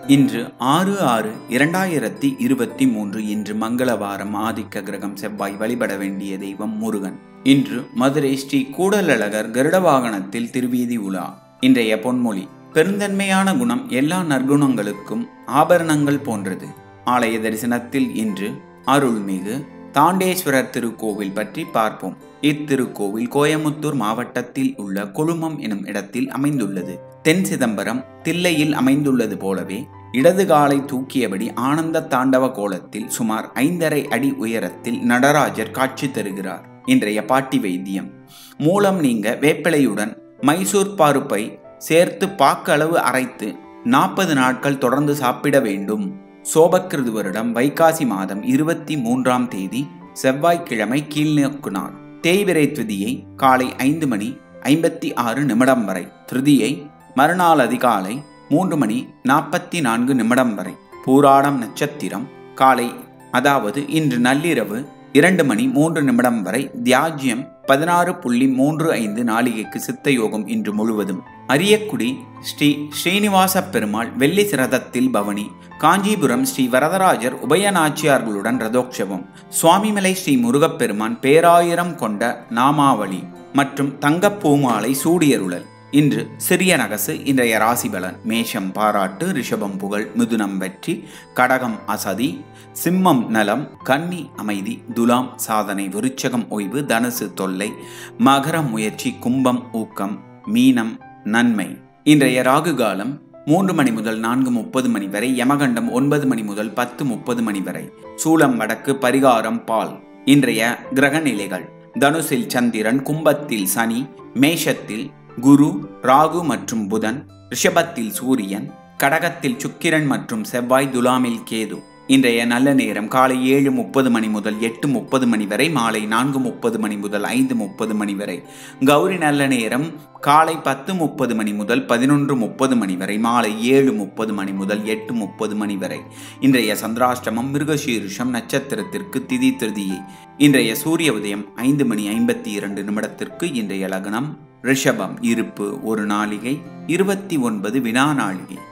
இன்று ஆறு ஆறு இரண்டாயிரத்தி இருபத்தி மூன்று இன்று மங்களவாரம் ஆதிக்க கிரகம் செவ்வாய் வழிபட வேண்டிய தெய்வம் முருகன் இன்று மதுரை ஸ்ரீ கூடலழகர் கருட வாகனத்தில் திருவீதி உலா இன்றைய பொன்மொழி பெருந்தன்மையான குணம் எல்லா நற்குணங்களுக்கும் ஆபரணங்கள் போன்றது ஆலய தரிசனத்தில் இன்று அருள்மிகு தாண்டேஸ்வரர் திருக்கோவில் பற்றி பார்ப்போம் இத்திருக்கோவில் கோயமுத்தூர் மாவட்டத்தில் உள்ள கொழுமம் எனும் இடத்தில் அமைந்துள்ளது தென் சிதம்பரம் தில்லையில் அமைந்துள்ளது போலவே இடது காலை தூக்கியபடி ஆனந்த தாண்டவ கோலத்தில் சுமார் ஐந்தரை அடி உயரத்தில் நடராஜர் காட்சி தருகிறார் இன்றைய பாட்டி வைத்தியம் மூலம் நீங்க வேப்பிலையுடன் மைசூர் பருப்பை சேர்த்து பாக்களவு அரைத்து நாற்பது நாட்கள் தொடர்ந்து சாப்பிட வேண்டும் சோபக்கிருது வருடம் வைகாசி மாதம் இருபத்தி மூன்றாம் தேதி செவ்வாய்க்கிழமை கீழ்நோக்குனார் தேய்விரை திருதியை காலை ஐந்து மணி ஐம்பத்தி ஆறு நிமிடம் வரை திருதியை மறுநாள் அதிகாலை மூன்று மணி நாற்பத்தி நான்கு நிமிடம் வரை பூராடம் நட்சத்திரம் காலை அதாவது இன்று நள்ளிரவு இரண்டு மணி மூன்று நிமிடம் வரை தியாஜ்யம் பதினாறு புள்ளி மூன்று ஐந்து நாளிகைக்கு சித்த யோகம் இன்று முழுவதும் அரியக்குடி ஸ்ரீ ஸ்ரீனிவாச பெருமாள் வெள்ளி சிரதத்தில் பவனி காஞ்சிபுரம் ஸ்ரீ வரதராஜர் உபயநாச்சியார்களுடன் ரதோற்சவம் சுவாமிமலை ஸ்ரீ முருகப்பெருமான் பேராயிரம் கொண்ட நாமாவளி மற்றும் தங்கப்பூமாலை சூடியருளல் இன்று சிறிய நகசு இன்றைய ராசிபலன் மேஷம் பாராட்டு ரிஷபம் புகழ் மிதுனம் வெற்றி கடகம் அசதி சிம்மம் நலம் கன்னி அமைதி துலாம் சாதனை விருச்சகம் ஓய்வு தனுசு தொல்லை மகரம் முயற்சி கும்பம் ஊக்கம் மீனம் நன்மை இன்றைய ராகு காலம் மூன்று மணி முதல் நான்கு முப்பது மணி வரை யமகண்டம் ஒன்பது மணி முதல் பத்து முப்பது மணி வரை சூலம் வடக்கு பரிகாரம் பால் இன்றைய கிரக நிலைகள் தனுசில் சந்திரன் கும்பத்தில் சனி மேஷத்தில் குரு ராகு மற்றும் புதன் ரிஷபத்தில் சூரியன் கடகத்தில் சுக்கிரன் மற்றும் செவ்வாய் துலாமில் கேது இன்றைய நல்ல நேரம் காலை ஏழு முப்பது மணி முதல் எட்டு முப்பது மணி வரை மாலை நான்கு முப்பது மணி முதல் ஐந்து முப்பது மணி வரை கௌரி நல்ல நேரம் காலை பத்து முப்பது மணி முதல் பதினொன்று முப்பது மணி வரை மாலை ஏழு முப்பது மணி முதல் எட்டு முப்பது மணி வரை இன்றைய சந்திராஷ்டமம் மிருகசீருஷம் நட்சத்திரத்திற்கு திதி திருதியை இன்றைய சூரிய உதயம் ஐந்து மணி ஐம்பத்தி இரண்டு நிமிடத்திற்கு இன்றைய லக்னம் ரிஷபம் இருப்பு ஒரு நாளிகை இருபத்தி ஒன்பது வினா நாளிகை